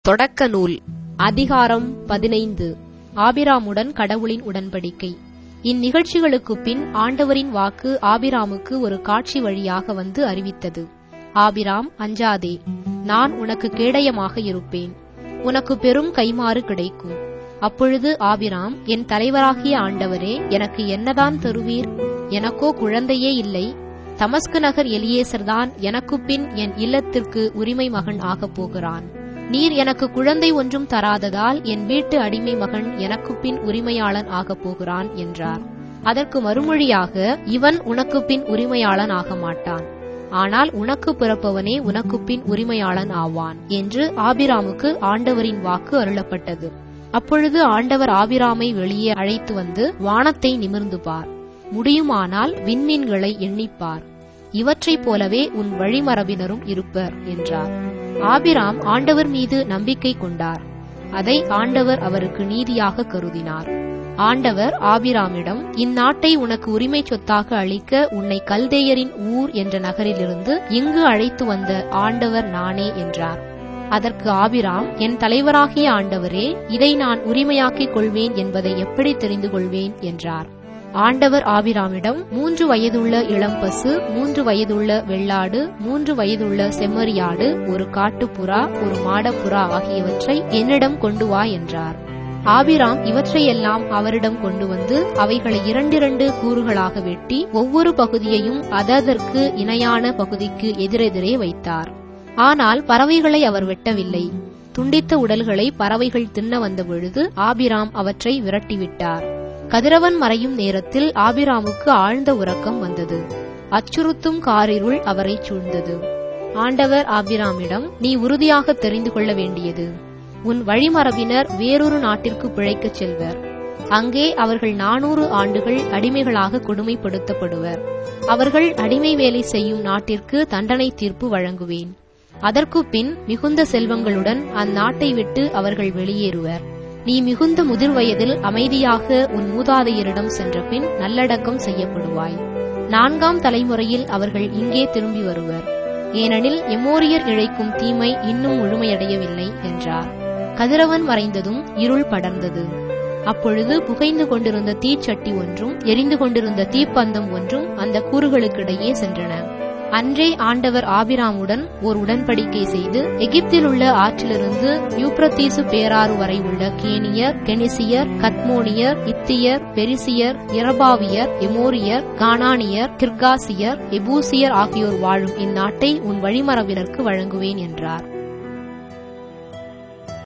தொடக்க நூல் அதிகாரம் பதினைந்து ஆபிராமுடன் கடவுளின் உடன்படிக்கை இந்நிகழ்ச்சிகளுக்குப் பின் ஆண்டவரின் வாக்கு ஆபிராமுக்கு ஒரு காட்சி வழியாக வந்து அறிவித்தது ஆபிராம் அஞ்சாதே நான் உனக்கு கேடயமாக இருப்பேன் உனக்கு பெரும் கைமாறு கிடைக்கும் அப்பொழுது ஆபிராம் என் தலைவராகிய ஆண்டவரே எனக்கு என்னதான் தருவீர் எனக்கோ குழந்தையே இல்லை தமஸ்கு நகர் எலியேசர்தான் எனக்குப் பின் என் இல்லத்திற்கு உரிமை மகன் ஆகப் போகிறான் நீர் எனக்கு குழந்தை ஒன்றும் தராததால் என் வீட்டு அடிமை மகன் எனக்குப் பின் உரிமையாளன் ஆகப் போகிறான் என்றார் அதற்கு மறுமொழியாக இவன் உனக்குப் பின் உரிமையாளன் ஆக மாட்டான் ஆனால் உனக்கு பிறப்பவனே உனக்குப் பின் உரிமையாளன் ஆவான் என்று ஆபிராமுக்கு ஆண்டவரின் வாக்கு அருளப்பட்டது அப்பொழுது ஆண்டவர் ஆபிராமை வெளியே அழைத்து வந்து வானத்தை நிமிர்ந்து பார் முடியுமானால் விண்மீன்களை எண்ணிப்பார் இவற்றைப் போலவே உன் வழிமரபினரும் இருப்பர் என்றார் ஆபிராம் ஆண்டவர் மீது நம்பிக்கை கொண்டார் அதை ஆண்டவர் அவருக்கு நீதியாக கருதினார் ஆண்டவர் ஆபிராமிடம் இந்நாட்டை உனக்கு உரிமை சொத்தாக அளிக்க உன்னை கல்தேயரின் ஊர் என்ற நகரிலிருந்து இங்கு அழைத்து வந்த ஆண்டவர் நானே என்றார் அதற்கு ஆபிராம் என் தலைவராகிய ஆண்டவரே இதை நான் உரிமையாக்கிக் கொள்வேன் என்பதை எப்படி தெரிந்து கொள்வேன் என்றார் ஆண்டவர் ஆபிராமிடம் மூன்று வயதுள்ள இளம்பசு மூன்று வயதுள்ள வெள்ளாடு மூன்று வயதுள்ள செம்மறியாடு ஒரு காட்டுப்புறா ஒரு மாடப்புறா ஆகியவற்றை என்னிடம் கொண்டு வா என்றார் ஆபிராம் இவற்றையெல்லாம் அவரிடம் கொண்டு வந்து அவைகளை இரண்டிரண்டு கூறுகளாக வெட்டி ஒவ்வொரு பகுதியையும் அததற்கு இணையான பகுதிக்கு எதிரெதிரே வைத்தார் ஆனால் பறவைகளை அவர் வெட்டவில்லை துண்டித்த உடல்களை பறவைகள் தின்ன வந்த பொழுது ஆபிராம் அவற்றை விரட்டிவிட்டார் கதிரவன் மறையும் நேரத்தில் ஆபிராமுக்கு ஆழ்ந்த உறக்கம் வந்தது அச்சுறுத்தும் காரிருள் அவரை சூழ்ந்தது ஆண்டவர் ஆபிராமிடம் நீ உறுதியாக தெரிந்து கொள்ள வேண்டியது உன் வழிமரபினர் வேறொரு நாட்டிற்கு பிழைக்கச் செல்வர் அங்கே அவர்கள் நானூறு ஆண்டுகள் அடிமைகளாக கொடுமைப்படுத்தப்படுவர் அவர்கள் அடிமை வேலை செய்யும் நாட்டிற்கு தண்டனை தீர்ப்பு வழங்குவேன் அதற்கு பின் மிகுந்த செல்வங்களுடன் அந்நாட்டை விட்டு அவர்கள் வெளியேறுவர் நீ மிகுந்த முதிர் வயதில் அமைதியாக உன் மூதாதையரிடம் சென்ற பின் நல்லடக்கம் செய்யப்படுவாய் நான்காம் தலைமுறையில் அவர்கள் இங்கே திரும்பி வருவர் ஏனெனில் எமோரியர் இழைக்கும் தீமை இன்னும் முழுமையடையவில்லை என்றார் கதிரவன் மறைந்ததும் இருள் படர்ந்தது அப்பொழுது புகைந்து கொண்டிருந்த தீச்சட்டி ஒன்றும் எரிந்து கொண்டிருந்த தீப்பந்தம் ஒன்றும் அந்த கூறுகளுக்கிடையே சென்றன அன்றே ஆண்டவர் ஆபிராமுடன் ஓர் உடன்படிக்கை செய்து எகிப்தில் உள்ள ஆற்றிலிருந்து யூப்ரத்தீசு பேராறு வரை உள்ள கேனியர் கெனிசியர் கத்மோனியர் இத்தியர் பெரிசியர் இரபாவியர் எமோரியர் கானானியர் கிர்காசியர் எபூசியர் ஆகியோர் வாழும் இந்நாட்டை உன் வழிமரபினருக்கு வழங்குவேன் என்றார்